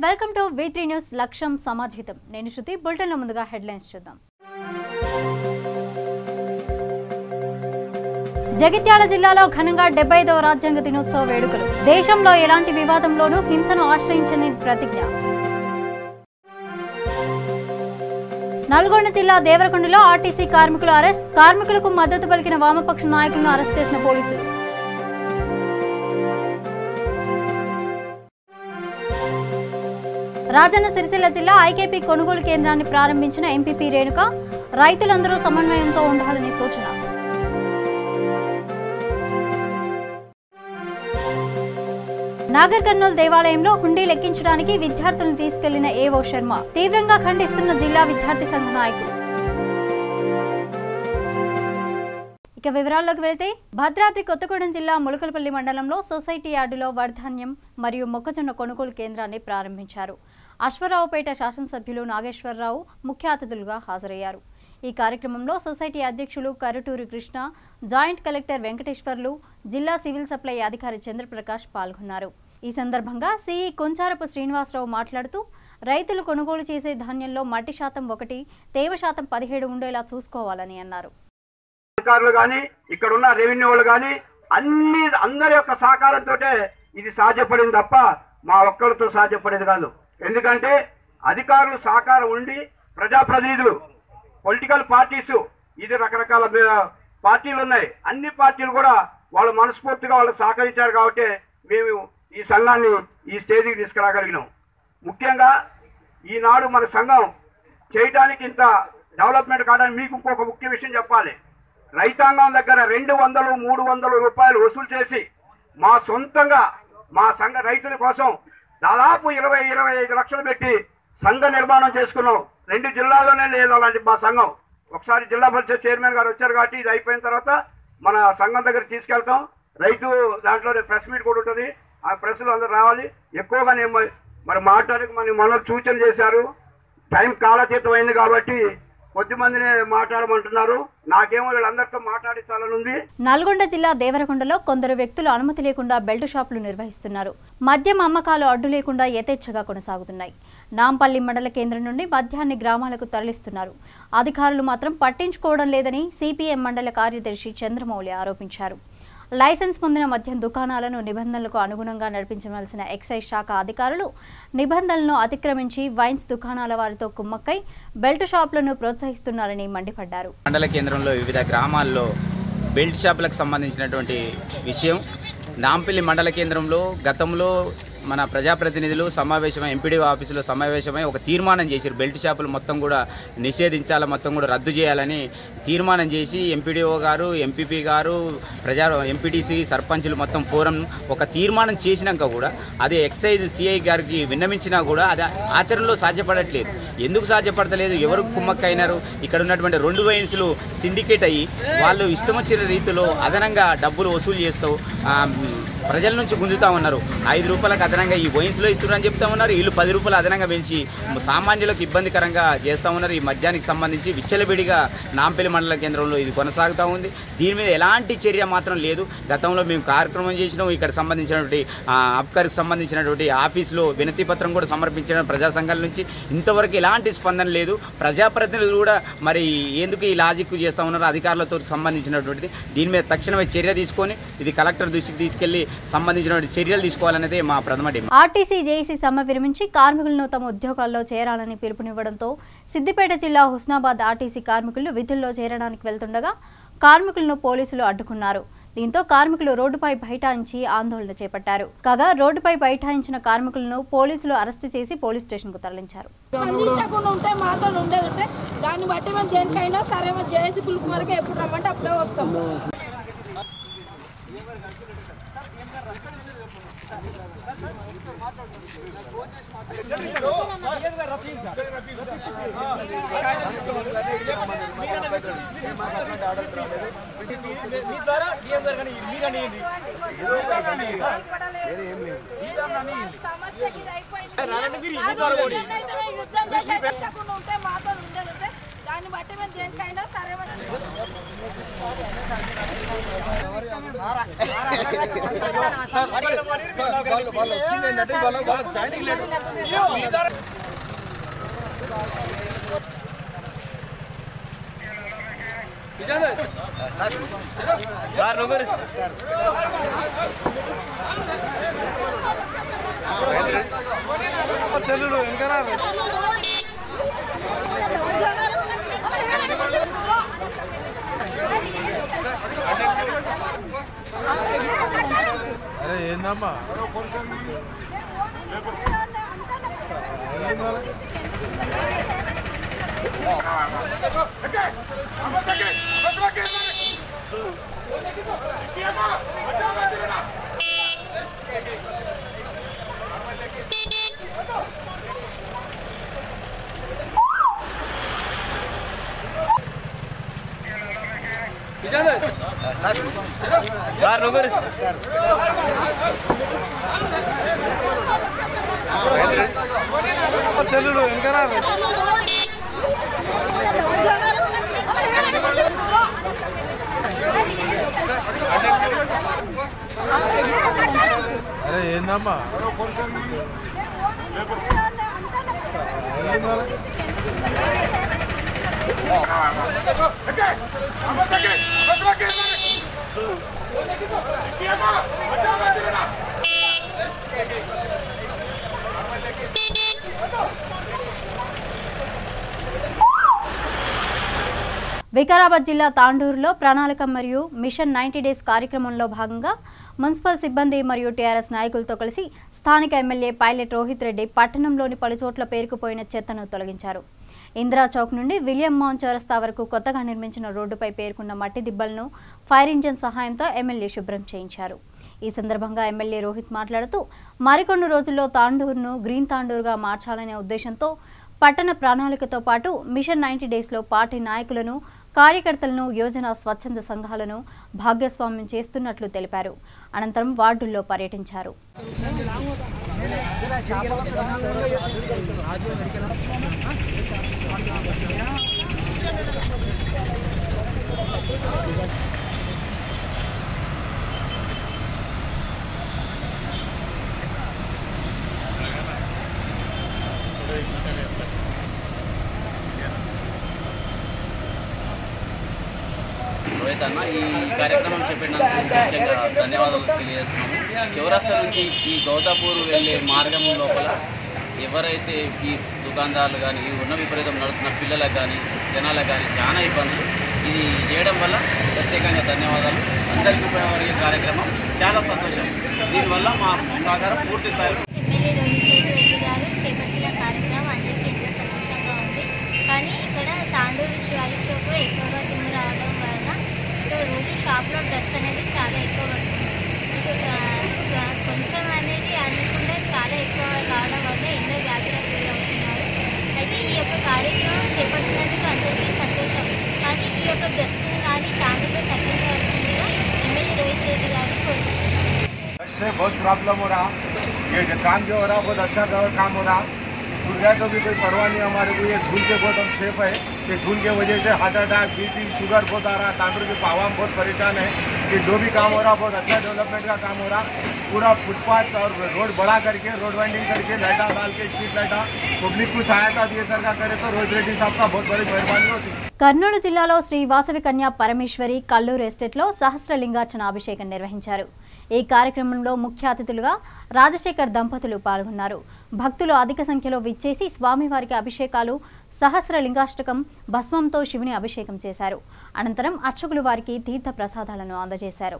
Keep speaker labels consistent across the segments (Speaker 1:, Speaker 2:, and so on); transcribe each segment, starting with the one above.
Speaker 1: Welcome to V three news లక్ష్యం సమాధితం నేను శృతి బులెటిన్ల ముందుగా హెడ్లైన్స్ చూద్దాం జగిత్యాల జిల్లాలో ఘనంగా డెబ్బై ఐదవ రాజ్యాంగ దినోత్సవ వేడుకలు దేశంలో ఎలాంటి వివాదంలోనూ హింసను ఆశ్రయించని ప్రతిజ్ఞ నల్గొండ జిల్లా దేవరకొండలో ఆర్టీసీ కార్మికుల అరెస్ట్ కార్మికులకు మద్దతు పలికిన వామపక్ష నాయకులను అరెస్ట్ చేసిన పోలీసులు రాజన్న సిరిసిల్ల జిల్లా ఐకేపీ కొనుగోలు కేంద్రాన్ని ప్రారంభించిన ఎంపీపీ రేణుక రైతులందరూ సమన్వయంతో ఉండాలని సూచన నాగర్ కర్నూల్ దేవాలయంలో హుండీ లెక్కించడానికి విద్యార్థులను తీసుకెళ్లిన ఏవో శర్మ తీవ్రంగా ఖండిస్తున్న జిల్లా విద్యార్థి సంఘ నాయకులు ఇక వివరాల్లోకి వెళితే భద్రాద్రి కొత్తగూడెం జిల్లా ములకలపల్లి మండలంలో సొసైటీ యార్డులో వర్ధాన్యం మరియు మొక్కజొన్న కొనుగోలు కేంద్రాన్ని ప్రారంభించారు అశ్వరావుపేట శాసనసభ్యులు నాగేశ్వరరావు ముఖ్య అతిథులుగా హాజరయ్యారు ఈ కార్యక్రమంలో సొసైటీ అధ్యక్షులు కరుటూరి కృష్ణ జాయింట్ కలెక్టర్ వెంకటేశ్వర్లు జిల్లా సివిల్ సప్లై అధికారి చంద్రప్రకాష్ పాల్గొన్నారు ఈ సందర్భంగా సిఈ కొంచారపు శ్రీనివాసరావు మాట్లాడుతూ రైతులు కొనుగోలు చేసే ధాన్యంలో మట్టి శాతం ఒకటి తేమ శాతం పదిహేడు ఉండేలా చూసుకోవాలని అన్నారు
Speaker 2: అధికారులు కానీ ఇక్కడ ఉన్న రెవెన్యూ వాళ్ళు కానీ అన్ని అందరి యొక్క సహకారంతో ఇది సాధ్యపడింది తప్ప మా ఒక్కరితో సాధ్యపడేది కాదు ఎందుకంటే అధికారులు సహకారం ఉండి ప్రజాప్రతినిధులు పొలిటికల్ పార్టీస్ ఇది రకరకాల బే- పార్టీలు ఉన్నాయి అన్ని పార్టీలు కూడా వాళ్ళు మనస్ఫూర్తిగా వాళ్ళు సహకరించారు కాబట్టి మేము ఈ సంఘాన్ని ఈ స్టేజ్కి తీసుకురాగలిగినాం ముఖ్యంగా ఈనాడు మన సంఘం చేయటానికి ఇంత డెవలప్మెంట్ కావడానికి మీకు ఇంకొక ముఖ్య విషయం చెప్పాలి రైతాంగం దగ్గర రెండు వందలు మూడు వందలు రూపాయలు వసూలు చేసి మా సొంతంగా మా సంఘ రైతుల కోసం దాదాపు ఇరవై ఇరవై ఐదు లక్షలు పెట్టి సంఘ నిర్మాణం చేసుకున్నాం రెండు జిల్లాల్లోనే లేదు అలాంటి మా సంఘం ఒకసారి జిల్లా పరిషత్ చైర్మన్ గారు వచ్చారు కాబట్టి ఇది అయిపోయిన తర్వాత మన సంఘం దగ్గర తీసుకెళ్తాం రైతు దాంట్లో ప్రెస్ మీట్ కూడా ఉంటుంది ఆ ప్రెస్లో అందరూ రావాలి ఎక్కువగా నేను మ- మరి మాట్లాడక మన మనకు సూచన చేశారు టైం కాలతీతం అయింది కాబట్టి కొద్ది మందిని మాట్లాడమంటున్నారు నాకేమో వీళ్ళందరితో మాట్లాడించాలని ఉంది
Speaker 1: నల్గొండ జిల్లా దేవరకొండలో కొందరు వ్యక్తులు అనుమతి లేకుండా బెల్ట్ షాపులు నిర్వహిస్తున్నారు మద్యం అమ్మకాలు అడ్డు లేకుండా యథేచ్ఛగా కొనసాగుతున్నాయి నాంపల్లి మండల కేంద్రం నుండి మద్యాన్ని గ్రామాలకు తరలిస్తున్నారు అధికారులు మాత్రం పట్టించుకోవడం లేదని సిపిఎం మండల కార్యదర్శి చంద్రమౌళి ఆరోపించారు లైసెన్స్ పొందిన మద్యం దుకాణాలను నిబంధనలకు అనుగుణంగా నడిపించవలసిన ఎక్సైజ్ శాఖ అధికారులు నిబంధనలను అతిక్రమించి వైన్స్ దుకాణాల వారితో కుమ్మక్కై బెల్ట్ షాపులను ప్రోత్సహిస్తున్నారని మండిపడ్డారు
Speaker 3: మండల కేంద్రంలో వివిధ గ్రామాల్లో బెల్ట్ షాపులకు సంబంధించినటువంటి విషయం నాంపల్లి మండల కేంద్రంలో గతంలో మన ప్రజాప్రతినిధులు సమావేశమై ఎంపీడీ ఆఫీసులో సమావేశమై ఒక తీర్మానం చేశారు బెల్ట్ షాపులు మొత్తం కూడా నిషేధించాలి మొత్తం కూడా రద్దు చేయాలని తీర్మానం చేసి ఎంపీడీఓ గారు ఎంపీపీ గారు ప్రజా ఎంపీటీసీ సర్పంచులు మొత్తం ఫోరం ఒక తీర్మానం చేసినాక కూడా అది ఎక్సైజ్ సిఐ గారికి విన్నవించినా కూడా అది ఆచరణలో సాధ్యపడట్లేదు ఎందుకు సాధ్యపడతలేదు ఎవరు కుమ్మక్కైనారు ఇక్కడ ఉన్నటువంటి రెండు వైన్స్లు సిండికేట్ అయ్యి వాళ్ళు ఇష్టం వచ్చిన రీతిలో అదనంగా డబ్బులు వసూలు చేస్తూ ఆ, ప్రజల నుంచి గుంజుతా ఉన్నారు ఐదు రూపాయలకు అదనంగా ఈ వైన్స్లో ఇస్తున్నారని చెప్తా ఉన్నారు వీళ్ళు పది రూపాయలు అదనంగా పెంచి సామాన్యులకు ఇబ్బందికరంగా చేస్తూ ఉన్నారు ఈ మద్యానికి సంబంధించి విచ్చలవిడిగా నాంపల్లి మండల కేంద్రంలో ఇది కొనసాగుతూ ఉంది దీని మీద ఎలాంటి చర్య మాత్రం లేదు గతంలో మేము కార్యక్రమం చేసినాం ఇక్కడ సంబంధించినటువంటి ఆ, అబ్కార్కి సంబంధించినటువంటి ఆఫీస్లో వినతి పత్రం కూడా సమర్పించడం ప్రజా సంఘాల నుంచి ఇంతవరకు ఎలాంటి స్పందన లేదు ప్రజాప్రతినిధులు కూడా మరి ఎందుకు ఈ లాజిక్ చేస్తూ ఉన్నారు అధికారులతో సంబంధించినటువంటిది దీని మీద తక్షణమే చర్య తీసుకొని ఇది కలెక్టర్ దృష్టికి తీసుకెళ్లి సంబంధించినటువంటి చర్యలు తీసుకోవాలనేదే మా ప్రథమ డిమాండ్
Speaker 1: ఆర్టీసీ జేఏసీ సమ్మె విరమించి కార్మికులను తమ ఉద్యోగాల్లో చేరాలని పిలుపునివ్వడంతో సిద్దిపేట జిల్లా హుస్నాబాద్ ఆర్టీసీ కార్మికులు విధుల్లో చేరడానికి వెళ్తుండగా కార్మికులను పోలీసులు అడ్డుకున్నారు దీంతో కార్మికులు రోడ్డుపై బైఠాయించి ఆందోళన చేపట్టారు కాగా రోడ్డుపై బైఠాయించిన కార్మికులను పోలీసులు అరెస్టు చేసి పోలీస్ స్టేషన్కు తరలించారు
Speaker 4: స్పందించకుండా ఉంటే మాతో ఉండేది ఉంటే దాన్ని బట్టి మేము దేనికైనా సరే మేము జేసీ పులుపు వరకు ఎప్పుడు రమ్మంటే అప్పుడే వస్తాం సమస్యకి ఇది అయిపోయింది. కాదు, యుద్ధం అయితే యుద్ధం స్పందించకుండా ఉంటే మాతో ఉండేది ఉంటే దాన్ని బట్టి మేము దేనికైనా సరే
Speaker 5: చెల్లుడు వెనకరా అరే ఏందమ్మా చెల్లుడు వెనకరా అరే ఏందమ్మా
Speaker 1: వికారాబాద్ జిల్లా తాండూరులో ప్రణాళిక మరియు మిషన్ నైంటీ డేస్ కార్యక్రమంలో భాగంగా మున్సిపల్ సిబ్బంది మరియు టీఆర్ఎస్ నాయకులతో కలిసి స్థానిక ఎమ్మెల్యే పైలట్ రోహిత్ రెడ్డి పట్టణంలోని పలు చోట్ల పేరుకుపోయిన చెత్తను తొలగించారు ఇందిరా చౌక్ నుండి విలియం మౌన్ చౌరస్తా వరకు కొత్తగా నిర్మించిన రోడ్డుపై పేరుకున్న మట్టి దిబ్బలను ఫైర్ ఇంజన్ సహాయంతో ఎమ్మెల్యే శుభ్రం చేయించారు ఈ సందర్భంగా ఎమ్మెల్యే రోహిత్ మాట్లాడుతూ మరికొన్ని రోజుల్లో తాండూరును గ్రీన్ తాండూరుగా మార్చాలనే ఉద్దేశంతో పట్టణ ప్రణాళికతో పాటు మిషన్ నైంటీ డేస్లో పార్టీ నాయకులను కార్యకర్తలను యోజన స్వచ్ఛంద సంఘాలను భాగస్వామ్యం చేస్తున్నట్లు తెలిపారు అనంతరం వార్డుల్లో పర్యటించారు
Speaker 6: రోహిత్ అన్న ఈ కార్యక్రమం చెప్పినందుకు ముఖ్యంగా ధన్యవాదాలు తెలియజేస్తున్నాము చౌరస్తా నుంచి ఈ గౌతాపూర్ వెళ్ళే మార్గం లోపల ఎవరైతే ఈ దుకాణదారులు కానీ ఈ ఉన్న విపరీతం నడుస్తున్న పిల్లలకు కానీ జనాలకు కానీ చాలా ఇబ్బందులు ఇది చేయడం వల్ల ప్రత్యేకంగా ధన్యవాదాలు అందరికీ ఉపయోగపడే కార్యక్రమం చాలా సంతోషం దీనివల్ల మా సహకారం పూర్తి స్థాయిలో
Speaker 7: ఎమ్మెల్యే రోహిత్ రెడ్డి గారు చేపట్టిన కార్యక్రమం అందరికీ ఎంతో సంతోషంగా ఉంది కానీ ఇక్కడ తాండూరు శివాజీ చౌక్లో ఎక్కువగా దుమ్ము రావడం వలన ఇక్కడ రోజు షాప్లో డస్ట్ అనేది చాలా ఎక్కువ పడుతుంది ఇటు ఆ, ఆ, కొంచెం అనేది అనుకుంటే చాలా ఎక్కువ కావడం వల్ల ఎన్నో వ్యాధులకు గురవుతున్నారు అయితే ఈ యొక్క కార్యక్రమం చేపట్టినందుకు అందరికీ సంతోషం కానీ ఈ యొక్క డస్ట్ని కానీ తాండూరులో తగ్గించవలసిందిగా ఎమ్మెల్యే రోహిత్ రెడ్డి గారిని కోరుతున్నాను
Speaker 5: से बहुत प्रॉब्लम हो रहा ये जो काम जो हो रहा बहुत अच्छा काम हो रहा खुल गया तो भी कोई परवाह नहीं हमारे को ये धूल के बहुत हम सेफ है कि धूल के वजह से हार्ट अटैक बीपी शुगर बहुत आ रहा तांडुर के पावा में बहुत परेशान है कि जो भी काम हो रहा बहुत अच्छा डेवलपमेंट का काम हो रहा पूरा फुटपाथ और रोड बड़ा करके रोड वाइंडिंग करके लाइटा डाल के स्ट्रीट लाइटा पब्लिक को सहायता दिए सरकार करे तो रोहित रेड्डी साहब का बहुत बड़ी मेहरबानी होती
Speaker 1: కర్నూలు జిల్లాలో శ్రీ వాసవి కన్యా పరమేశ్వరి కల్లూరు ఎస్టేట్లో సహస్రలింగార్చన అభిషేకం నిర్వహించారు ఈ కార్యక్రమంలో ముఖ్య అతిథులుగా రాజశేఖర్ దంపతులు పాల్గొన్నారు భక్తులు అధిక సంఖ్యలో విచ్చేసి స్వామివారికి అభిషేకాలు సహస్రలింగాష్టకం భస్మంతో శివుని అభిషేకం చేశారు అనంతరం అర్చకులు వారికి తీర్థ ప్రసాదాలను అందజేశారు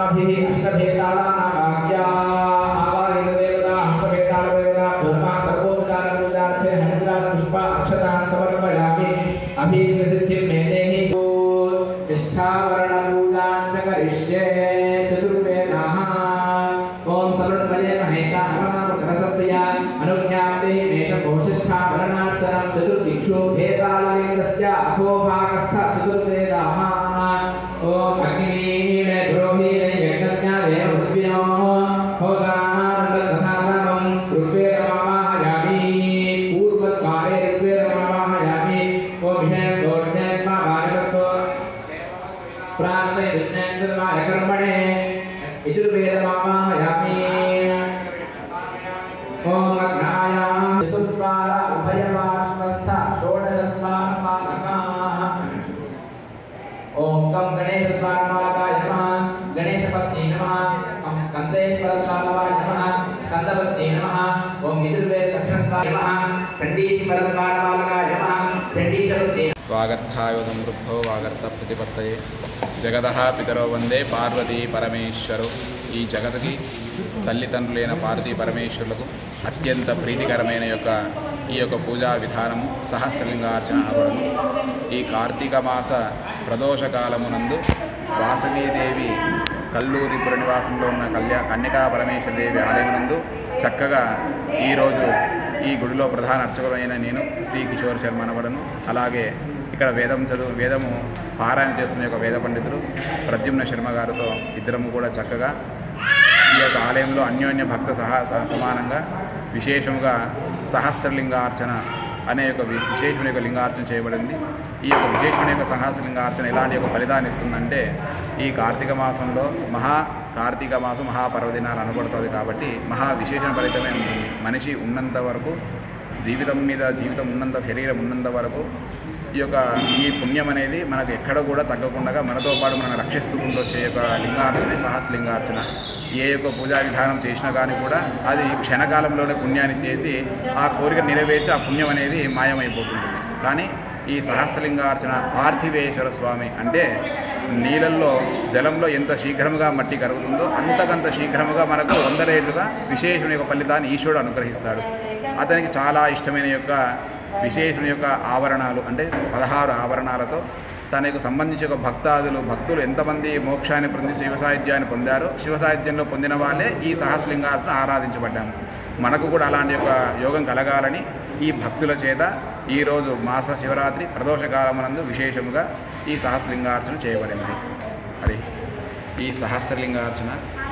Speaker 8: చతుర్దిక్షు భేదాలలింగస్య అథోభాగస్థ చతుర్వేదాః ఓం అగ్నివీణ ద్రోహీణ యజ్ఞస్య దేవృద్భ్యో హోదాహారండతథానవం ఋగ్వేదమావాహయామి పూర్వద్వారే ఋగ్వేదమావాహయామి ఓం విషయం చండీశ్వరద్వారపాలకాయ నమః చండీశ్వరదే
Speaker 9: వాగర్థాయుధం వృద్ధో వాగర్థ ప్రతిపత్తయే జగద పితరో వందే పార్వతీ పరమేశ్వరు ఈ జగతికి తల్లిదండ్రులైన పార్వతీ పరమేశ్వరులకు అత్యంత ప్రీతికరమైన యొక్క ఈ యొక్క పూజా విధానము సహస్రలింగార్చన అనబడును ఈ కార్తీక మాస ప్రదోష కాలమునందు వాసవీదేవి కల్లూరి పురనివాసంలో ఉన్న కళ్యా కన్యకా పరమేశ్వర దేవి ఆలయమునందు చక్కగా ఈరోజు ఈ గుడిలో ప్రధాన అర్చకుడైన నేను శ్రీ కిషోర్ శర్మ అనబడను అలాగే ఇక్కడ వేదం చదువు వేదము పారాయణ చేస్తున్న యొక్క వేద పండితులు ప్రద్యుమ్న శర్మ గారితో ఇద్దరము కూడా చక్కగా ఈ యొక్క ఆలయంలో అన్యోన్య భక్త సహా స- సమానంగా విశేషముగా సహస్రలింగార్చన అనే యొక్క వి- విశేషమైన యొక్క లింగార్చన చేయబడింది ఈ యొక్క విశేషమైన యొక్క సహస్రలింగార్చన ఎలాంటి యొక్క ఫలితాన్ని ఇస్తుందంటే ఈ కార్తీక మాసంలో మహా కార్తీక మాసం మహాపర్వదినాలు అనబడుతుంది కాబట్టి మహా విశేషణ ఫలితమే ఉంటుంది మనిషి ఉన్నంత వరకు జీవితం మీద జీవితం ఉన్నంత శరీరం ఉన్నంత వరకు ఈ యొక్క ఈ పుణ్యం అనేది మనకు ఎక్కడ కూడా తగ్గకుండా మనతో పాటు మనం రక్షిస్తుకుంటూ వచ్చే యొక్క లింగార్చన సహస్రలింగార్చన ఏ యొక్క పూజా విధానం చేసినా కానీ కూడా అది క్షణకాలంలోనే పుణ్యాన్ని చేసి ఆ కోరిక నెరవేర్చి ఆ పుణ్యం అనేది మాయమైపోతుంది కానీ ఈ సహస్రలింగార్చన పార్థివేశ్వర స్వామి అంటే నీళ్ళల్లో జలంలో ఎంత శీఘ్రముగా మట్టి కరుగుతుందో అంతకంత శీఘ్రముగా మనకు వంద రేట్లుగా విశేషమైన యొక్క ఫలితాన్ని ఈశ్వరుడు అనుగ్రహిస్తాడు అతనికి చాలా ఇష్టమైన యొక్క విశేషణ యొక్క ఆవరణాలు అంటే పదహారు ఆవరణాలతో తనకు సంబంధించి ఒక భక్తాదులు భక్తులు ఎంతమంది మోక్షాన్ని పొంది శివ సాహిత్యాన్ని పొందారో శివ సాహిత్యంలో పొందిన వాళ్ళే ఈ సహస్రలింగాలను ఆరాధించబడ్డాము మనకు కూడా అలాంటి యొక్క యోగం కలగాలని ఈ భక్తుల చేత ఈరోజు మాస శివరాత్రి ప్రదోషకాలమునందు విశేషముగా ఈ సహస్రలింగార్చన చేయబడింది అది ఈ సహస్రలింగార్చన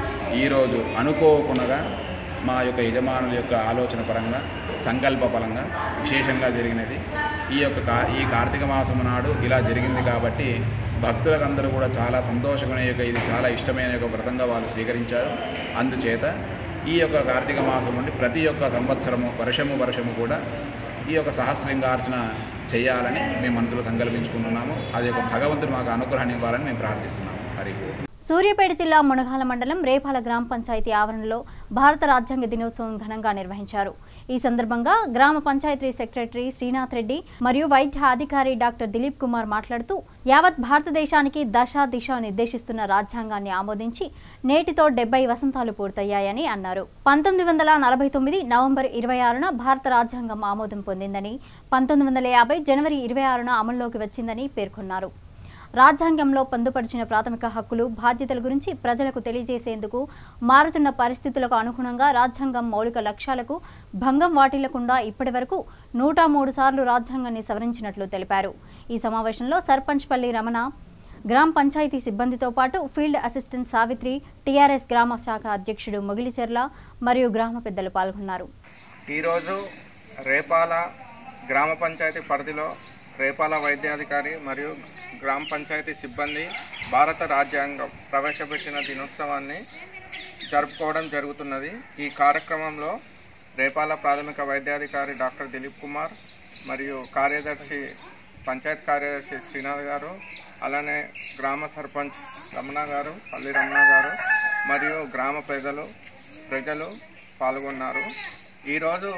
Speaker 9: ఈరోజు అనుకోకుండా మా యొక్క యజమానుల యొక్క ఆలోచన పరంగా సంకల్ప పరంగా విశేషంగా జరిగినది ఈ యొక్క కా ఈ కార్తీక మాసము నాడు ఇలా జరిగింది కాబట్టి భక్తులకందరూ కూడా చాలా సంతోషమైన యొక్క ఇది చాలా ఇష్టమైన యొక్క వ్రతంగా వాళ్ళు స్వీకరించారు అందుచేత ఈ యొక్క కార్తీక మాసం నుండి ప్రతి ఒక్క సంవత్సరము వర్షము వర్షము కూడా ఈ యొక్క సహస్రలింగార్చన చేయాలని మేము మనసులో సంకల్పించుకుంటున్నాము అది యొక్క భగవంతుడు మాకు అనుగ్రహాన్ని ఇవ్వాలని మేము ప్రార్థిస్తున్నాము హరి ఓం.
Speaker 1: సూర్యాపేట జిల్లా మునగాల మండలం రేపాల గ్రామ పంచాయతీ ఆవరణలో భారత రాజ్యాంగ దినోత్సవం ఘనంగా నిర్వహించారు ఈ సందర్భంగా గ్రామ పంచాయతీ సెక్రటరీ శ్రీనాథ్ రెడ్డి మరియు వైద్య అధికారి డాక్టర్ దిలీప్ కుమార్ మాట్లాడుతూ యావత్ భారతదేశానికి దశ దిశ నిర్దేశిస్తున్న రాజ్యాంగాన్ని ఆమోదించి నేటితో డెబ్బై వసంతాలు పూర్తయ్యాయని అన్నారు పంతొమ్మిది వందల నలభై తొమ్మిది నవంబర్ ఇరవై ఆరున భారత రాజ్యాంగం ఆమోదం పొందిందని పంతొమ్మిది వందల యాభై జనవరి ఇరవై ఆరున అమల్లోకి వచ్చిందని పేర్కొన్నారు రాజ్యాంగంలో పొందుపరిచిన ప్రాథమిక హక్కులు బాధ్యతల గురించి ప్రజలకు తెలియజేసేందుకు మారుతున్న పరిస్థితులకు అనుగుణంగా రాజ్యాంగం మౌలిక లక్ష్యాలకు భంగం వాటిల్లకుండా ఇప్పటివరకు నూట మూడు సార్లు రాజ్యాంగాన్ని సవరించినట్లు తెలిపారు ఈ సమావేశంలో సర్పంచ్ పల్లి రమణ గ్రామ పంచాయతీ సిబ్బందితో పాటు ఫీల్డ్ అసిస్టెంట్ సావిత్రి టీఆర్ఎస్ గ్రామ శాఖ అధ్యక్షుడు మొగిలిచెర్ల మరియు గ్రామ పెద్దలు పాల్గొన్నారు
Speaker 10: ఈరోజు రేపాల గ్రామ పంచాయతీ పరిధిలో రేపాల వైద్యాధికారి మరియు గ్రామ పంచాయతీ సిబ్బంది భారత రాజ్యాంగం ప్రవేశపెట్టిన దినోత్సవాన్ని జరుపుకోవడం జరుగుతున్నది ఈ కార్యక్రమంలో రేపాల ప్రాథమిక వైద్యాధికారి డాక్టర్ దిలీప్ కుమార్ మరియు కార్యదర్శి పంచాయత్ కార్యదర్శి శ్రీనాథ్ గారు అలానే గ్రామ సర్పంచ్ రమణ గారు పల్లి రమణ గారు మరియు గ్రామ ప్రజలు ప్రజలు పాల్గొన్నారు ఈరోజు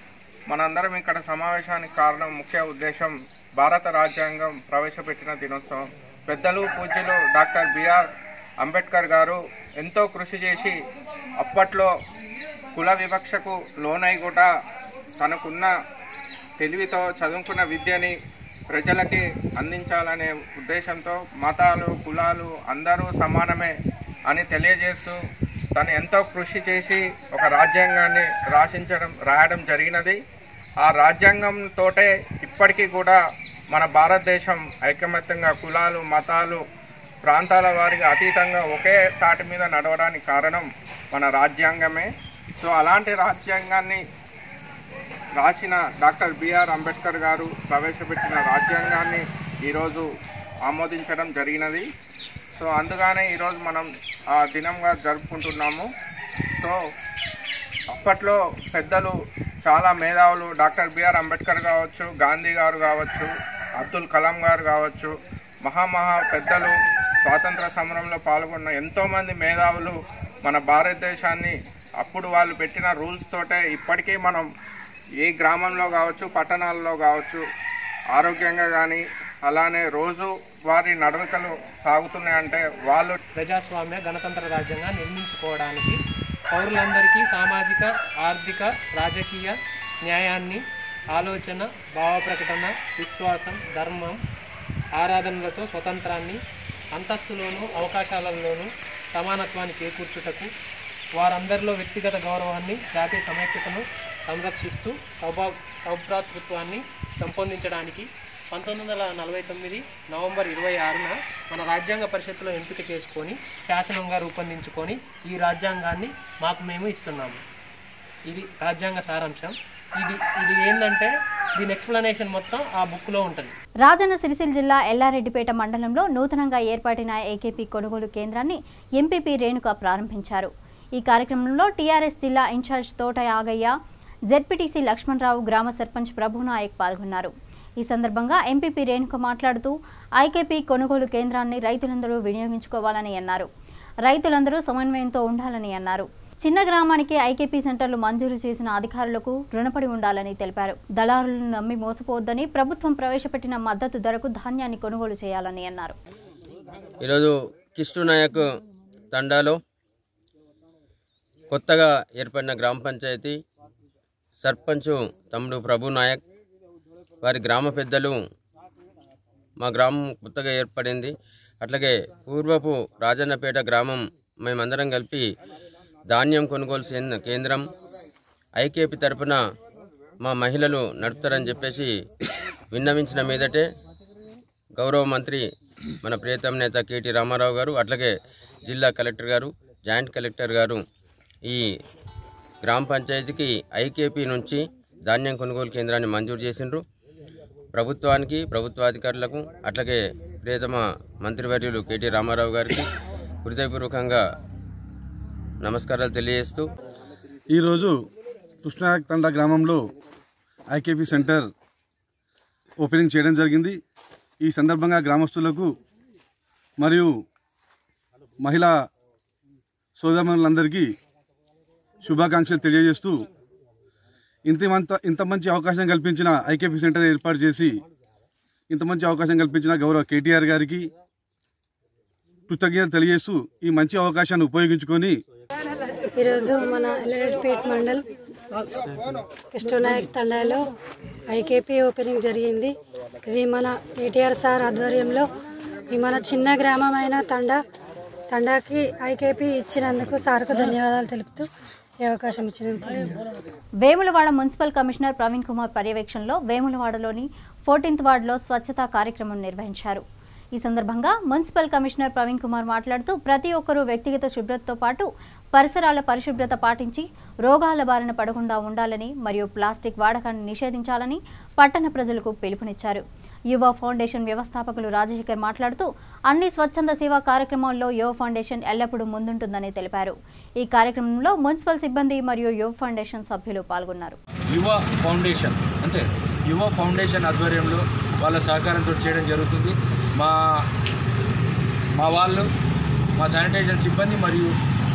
Speaker 10: మనందరం ఇక్కడ సమావేశానికి కారణం ముఖ్య ఉద్దేశం భారత రాజ్యాంగం ప్రవేశపెట్టిన దినోత్సవం పెద్దలు పూజ్యులు డాక్టర్ బిఆర్ అంబేద్కర్ గారు ఎంతో కృషి చేసి అప్పట్లో కుల వివక్షకు లోనై కూడా తనకున్న తెలివితో చదువుకున్న విద్యని ప్రజలకి అందించాలనే ఉద్దేశంతో మతాలు కులాలు అందరూ సమానమే అని తెలియజేస్తూ తను ఎంతో కృషి చేసి ఒక రాజ్యాంగాన్ని రాసించడం రాయడం జరిగినది ఆ రాజ్యాంగంతోటే ఇప్పటికీ కూడా మన భారతదేశం ఐకమత్యంగా కులాలు మతాలు ప్రాంతాల వారికి అతీతంగా ఒకే తాటి మీద నడవడానికి కారణం మన రాజ్యాంగమే సో అలాంటి రాజ్యాంగాన్ని రాసిన డాక్టర్ బిఆర్ అంబేద్కర్ గారు ప్రవేశపెట్టిన రాజ్యాంగాన్ని ఈరోజు ఆమోదించడం జరిగినది సో అందుకనే ఈరోజు మనం ఆ దినంగా జరుపుకుంటున్నాము సో అప్పట్లో పెద్దలు చాలా మేధావులు డాక్టర్ బిఆర్ అంబేద్కర్ కావచ్చు గాంధీ గారు కావచ్చు అబ్దుల్ కలాం గారు కావచ్చు మహామహా పెద్దలు స్వాతంత్ర సమరంలో పాల్గొన్న ఎంతోమంది మేధావులు మన భారతదేశాన్ని అప్పుడు వాళ్ళు పెట్టిన రూల్స్ తోటే ఇప్పటికీ మనం ఏ గ్రామంలో కావచ్చు పట్టణాల్లో కావచ్చు ఆరోగ్యంగా కానీ అలానే రోజు వారి నడవకలు సాగుతున్నాయంటే వాళ్ళు
Speaker 11: ప్రజాస్వామ్య గణతంత్ర రాజ్యంగా నిర్మించుకోవడానికి పౌరులందరికీ సామాజిక ఆర్థిక రాజకీయ న్యాయాన్ని ఆలోచన భావ ప్రకటన విశ్వాసం ధర్మం ఆరాధనలతో స్వతంత్రాన్ని అంతస్తులోనూ అవకాశాలలోనూ సమానత్వాన్ని చేకూర్చుటకు వారందరిలో వ్యక్తిగత గౌరవాన్ని జాతీయ సమైక్యతను సంరక్షిస్తూ సౌభా సౌభ్రాతృత్వాన్ని పెంపొందించడానికి పంతొమ్మిది వందల నలభై తొమ్మిది నవంబర్ ఇరవై ఆరున మన రాజ్యాంగ పరిషత్తులో ఎంపిక చేసుకొని శాసనంగా రూపొందించుకొని ఈ రాజ్యాంగాన్ని మాకు మేము ఇస్తున్నాము ఇది రాజ్యాంగ సారాంశం ఇది ఇది ఏంటంటే దీని ఎక్స్ప్లెనేషన్ మొత్తం ఆ బుక్లో ఉంటుంది
Speaker 1: రాజన్న సిరిసిల్ల జిల్లా ఎల్లారెడ్డిపేట మండలంలో నూతనంగా ఏర్పాటిన ఏకేపీ కొనుగోలు కేంద్రాన్ని ఎంపీపీ రేణుక ప్రారంభించారు ఈ కార్యక్రమంలో టీఆర్ఎస్ జిల్లా ఇన్ఛార్జ్ తోట యాగయ్య జెడ్పీటీసీ లక్ష్మణరావు గ్రామ సర్పంచ్ ప్రభునాయక్ పాల్గొన్నారు ఈ సందర్భంగా ఎంపీపీ రేణుక మాట్లాడుతూ ఐకేపీ కొనుగోలు కేంద్రాన్ని రైతులందరూ వినియోగించుకోవాలని అన్నారు రైతులందరూ సమన్వయంతో ఉండాలని అన్నారు చిన్న గ్రామానికి ఐకేపీ సెంటర్లు మంజూరు చేసిన అధికారులకు రుణపడి ఉండాలని తెలిపారు దళారులను నమ్మి మోసపోవద్దని ప్రభుత్వం ప్రవేశపెట్టిన మద్దతు ధరకు ధాన్యాన్ని కొనుగోలు చేయాలని అన్నారు
Speaker 12: ఈరోజు కిష్టు నాయక్ తండాలో కొత్తగా ఏర్పడిన గ్రామ పంచాయతీ సర్పంచ్ తమ్ముడు ప్రభు నాయక్ వారి గ్రామ పెద్దలు మా గ్రామం కొత్తగా ఏర్పడింది అట్లాగే పూర్వపు రాజన్నపేట గ్రామం మేమందరం కలిపి ధాన్యం కొనుగోలు సేన్- కేంద్రం ఐకేపీ తరపున మా మహిళలు నడుపుతారని చెప్పేసి విన్నవించిన మీదటే గౌరవ మంత్రి మన ప్రియతమ నేత కేటీ రామారావు గారు అట్లాగే జిల్లా కలెక్టర్ గారు జాయింట్ కలెక్టర్ గారు ఈ గ్రామ పంచాయతీకి ఐకేపీ నుంచి ధాన్యం కొనుగోలు కేంద్రాన్ని మంజూరు చేసిండ్రు ప్రభుత్వానికి ప్రభుత్వాధికారులకు అట్లాగే ప్రియతమ మంత్రివర్యులు కేటీ రామారావు గారికి హృదయపూర్వకంగా నమస్కారాలు తెలియజేస్తూ
Speaker 13: ఈరోజు కృష్ణాయక్ తండా గ్రామంలో ఐకేపీ సెంటర్ ఓపెనింగ్ చేయడం జరిగింది ఈ సందర్భంగా గ్రామస్తులకు మరియు మహిళా సోదరులందరికీ శుభాకాంక్షలు తెలియజేస్తూ ఇంత మంత- ఇంత మంచి అవకాశం కల్పించిన ఐకేపీ సెంటర్ ఏర్పాటు చేసి ఇంత మంచి అవకాశం కల్పించిన గౌరవ కేటీఆర్ గారికి కృతజ్ఞతలు తెలియజేస్తూ ఈ మంచి అవకాశాన్ని ఉపయోగించుకొని
Speaker 14: ఈరోజు మన ఎల్లరెడ్డిపేట మండల్ కృష్ణనాయక్ తండాలో ఐకేపీ ఓపెనింగ్ జరిగింది ఇది మన కేటీఆర్ సార్ ఆధ్వర్యంలో ఈ మన చిన్న గ్రామమైన తండా తండాకి ఐకేపీ ఇచ్చినందుకు సార్కు ధన్యవాదాలు తెలుపుతూ ఈ అవకాశం ఇచ్చినందుకు ధన్యవాదాలు.
Speaker 1: వేములవాడ మున్సిపల్ కమిషనర్ ప్రవీణ్ కుమార్ పర్యవేక్షణలో వేములవాడలోని ఫోర్టీన్త్ వార్డులో స్వచ్ఛతా కార్యక్రమం నిర్వహించారు ఈ సందర్భంగా మున్సిపల్ కమిషనర్ ప్రవీణ్ కుమార్ మాట్లాడుతూ ప్రతి ఒక్కరూ వ్యక్తిగత శుభ్రతతో పాటు పరిసరాల పరిశుభ్రత పాటించి రోగాల బారిన పడకుండా ఉండాలని మరియు ప్లాస్టిక్ వాడకాన్ని నిషేధించాలని పట్టణ ప్రజలకు పిలుపునిచ్చారు యువ ఫౌండేషన్ వ్యవస్థాపకులు రాజశేఖర్ మాట్లాడుతూ అన్ని స్వచ్ఛంద సేవా కార్యక్రమాల్లో యువ ఫౌండేషన్ ఎల్లప్పుడూ ముందుంటుందని తెలిపారు ఈ కార్యక్రమంలో మున్సిపల్ సిబ్బంది మరియు యువ ఫౌండేషన్ సభ్యులు పాల్గొన్నారు
Speaker 15: యువ ఫౌండేషన్ అంటే యువ ఫౌండేషన్ ఆధ్వర్యంలో వాళ్ళ సహకారంతో చేయడం జరుగుతుంది మా మా వాళ్ళు మా శానిటైజేషన్ సిబ్బంది మరియు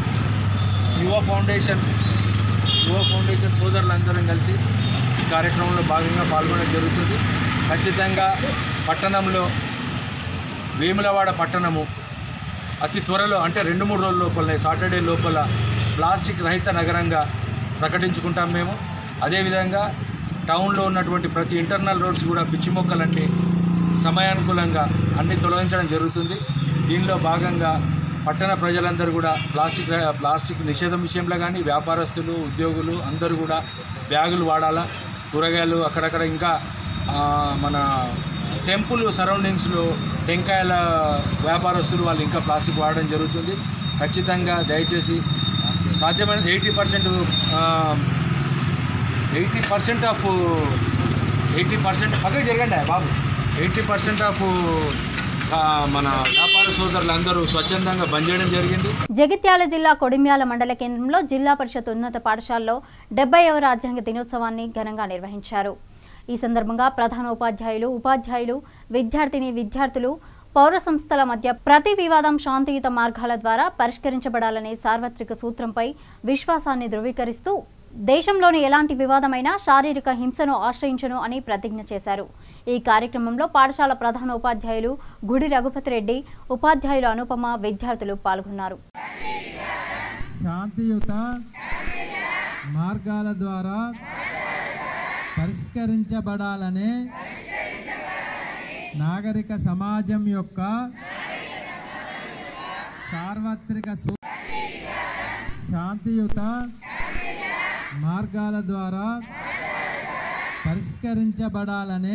Speaker 15: యువ ఫౌండేషన్ యువ ఫౌండేషన్ సోదరులందరం కలిసి ఈ కార్యక్రమంలో భాగంగా పాల్గొనడం జరుగుతుంది ఖచ్చితంగా పట్టణంలో వేములవాడ పట్టణము అతి త్వరలో అంటే రెండు మూడు రోజుల లోపల సాటర్డే లోపల ప్లాస్టిక్ రహిత నగరంగా ప్రకటించుకుంటాం మేము అదేవిధంగా టౌన్లో ఉన్నటువంటి ప్రతి ఇంటర్నల్ రోడ్స్ కూడా పిచ్చి మొక్కలన్నీ సమయానుకూలంగా అన్ని తొలగించడం జరుగుతుంది దీనిలో భాగంగా పట్టణ ప్రజలందరూ కూడా ప్లాస్టిక్ ప్లాస్టిక్ నిషేధం విషయంలో కానీ వ్యాపారస్తులు ఉద్యోగులు అందరూ కూడా బ్యాగులు వాడాలా కూరగాయలు అక్కడక్కడ ఇంకా ఆ, మన టెంపుల్ సరౌండింగ్స్లో టెంకాయల వ్యాపారస్తులు వాళ్ళు ఇంకా ప్లాస్టిక్ వాడడం జరుగుతుంది ఖచ్చితంగా దయచేసి సాధ్యమైన eighty percent eighty percent off eighty percent పక్కకి జరగండి బాబు ఎయిటీ పర్సెంట్ ఆఫ్ మన వ్యాపార సోదరులందరూ స్వచ్ఛందంగా బంద్ చేయడం జరిగింది
Speaker 1: జగిత్యాల జిల్లా కొడిమ్యాల మండల కేంద్రంలో జిల్లా పరిషత్ ఉన్నత పాఠశాలలో డెబ్బైవ రాజ్యాంగ దినోత్సవాన్ని ఘనంగా నిర్వహించారు ఈ సందర్భంగా ప్రధానోపాధ్యాయులు ఉపాధ్యాయులు విద్యార్థిని విద్యార్థులు పౌర సంస్థల మధ్య ప్రతి వివాదం శాంతియుత మార్గాల ద్వారా పరిష్కరించబడాలనే సార్వత్రిక సూత్రంపై విశ్వాసాన్ని ధృవీకరిస్తూ దేశంలోని ఎలాంటి వివాదమైనా శారీరక హింసను ఆశ్రయించను అని ప్రతిజ్ఞ చేశారు ఈ కార్యక్రమంలో పాఠశాల ప్రధాన ఉపాధ్యాయులు గుడి రఘుపతి రెడ్డి ఉపాధ్యాయులు అనుపమ విద్యార్థులు పాల్గొన్నారు
Speaker 16: శాంతియుత మార్గాల ద్వారా పరిష్కరించబడాలనే నాగరిక సమాజం యొక్క సార్వత్రిక సు- శాంతియుత మార్గాల ద్వారా పరిష్కరించబడాలనే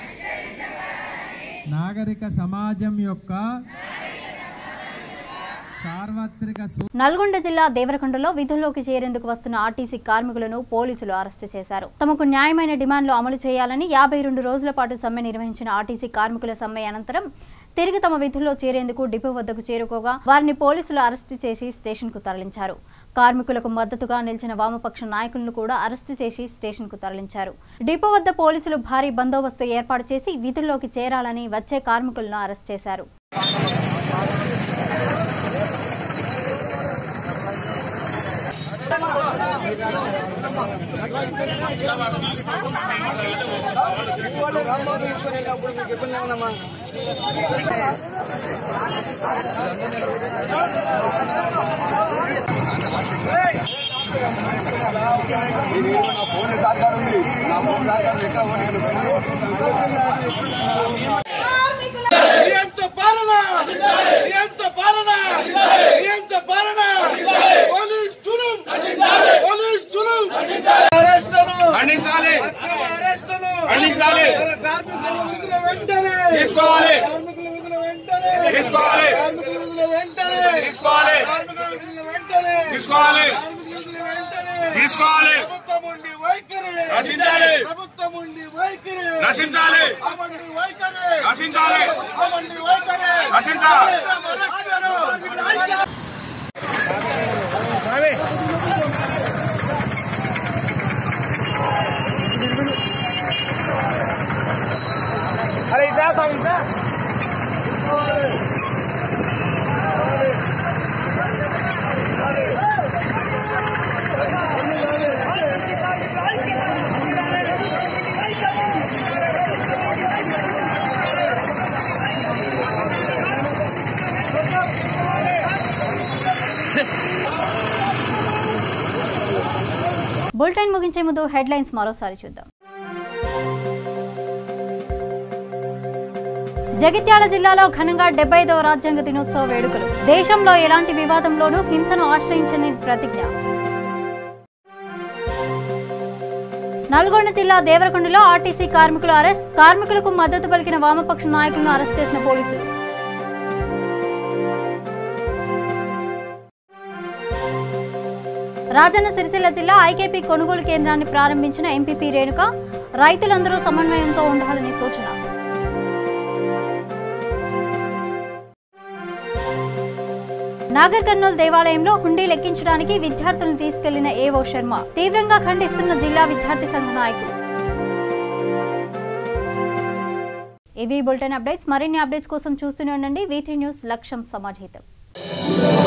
Speaker 16: నాగరిక సమాజం యొక్క సార్వత్రిక సు-
Speaker 1: నల్గొండ జిల్లా దేవరకొండలో విధుల్లోకి చేరేందుకు వస్తున్న ఆర్టీసీ కార్మికులను పోలీసులు అరెస్టు చేశారు తమకు న్యాయమైన డిమాండ్లు అమలు చేయాలని యాభై రెండు రోజుల పాటు సమ్మె నిర్వహించిన ఆర్టీసీ కార్మికుల సమ్మె అనంతరం తిరిగి తమ విధుల్లో చేరేందుకు డిపో వద్దకు చేరుకోగా వారిని పోలీసులు అరెస్టు చేసి స్టేషన్కు తరలించారు కార్మికులకు మద్దతుగా నిలిచిన వామపక్ష నాయకులను కూడా అరెస్టు చేసి స్టేషన్కు తరలించారు డిపో వద్ద పోలీసులు భారీ బందోబస్తు ఏర్పాటు చేసి విధుల్లోకి చేరాలని వచ్చే కార్మికులను అరెస్ట్ చేశారు
Speaker 17: ఎంత పాలన ఎంత పాలన ఎంత పాలన పోలీస్ జులుం పోలీస్ జులుం అరెస్టును
Speaker 5: ఖండించాలి.
Speaker 17: అక్రమ అరెస్టును
Speaker 5: ఖండించాలి.
Speaker 17: కార్మికుల విధుల వెంటనే
Speaker 5: తీసుకోవాలి.
Speaker 17: కార్మికుల విధుల వెంటనే
Speaker 5: తీసుకోవాలి.
Speaker 17: కార్మికుల విధుల వెంటనే
Speaker 5: తీసుకోవాలి.
Speaker 17: కార్మికుల విధుల వెంటనే
Speaker 5: తీసుకోవాలి.
Speaker 17: కార్మికుల విధుల వెంటనే
Speaker 5: తీసుకోవాలి.
Speaker 17: ప్రభుత్వం ఉండి వైఖరి
Speaker 5: రక్షించాలి.
Speaker 17: ప్రభుత్వం ఉండి వైఖరి
Speaker 5: రక్షించాలి.
Speaker 17: అవండి వైఖరి
Speaker 5: రక్షించాలి.
Speaker 17: అవండి వైఖరి
Speaker 5: రక్షించాలి.
Speaker 17: అక్రమ అరెస్టును
Speaker 5: అరే ఇదా స్వామి ఇదా
Speaker 1: బులెటిన్ ముగించే ముందు హెడ్లైన్స్ మరోసారి చూద్దాం జగిత్యాల జిల్లాలో ఘనంగా డెబ్బై ఐదవ రాజ్యాంగ దినోత్సవ వేడుకలు దేశంలో ఎలాంటి వివాదంలోనూ హింసను ఆశ్రయించని ప్రతిజ్ఞ నల్గొండ జిల్లా దేవరకొండలో ఆర్టీసీ కార్మికుల అరెస్ట్ కార్మికులకు మద్దతు పలికిన వామపక్ష నాయకులను అరెస్ట్ చేసిన పోలీసులు రాజన్న సిరిసిల్ల జిల్లా ఐకేపీ కొనుగోలు కేంద్రాన్ని ప్రారంభించిన ఎంపీపీ రేణుక రైతులందరూ సమన్వయంతో ఉండాలని సూచన నాగర్ కర్నూల్ దేవాలయంలో హుండీ లెక్కించడానికి విద్యార్థులను తీసుకెళ్లిన ఏవో శర్మ తీవ్రంగా ఖండిస్తున్న జిల్లా విద్యార్థి సంఘ నాయకులు ఇవి బులెటిన్ అప్డేట్స్ మరిన్ని అప్డేట్స్ కోసం చూస్తూనే ఉండండి వీ న్యూస్ లక్ష్యం సమాజహితం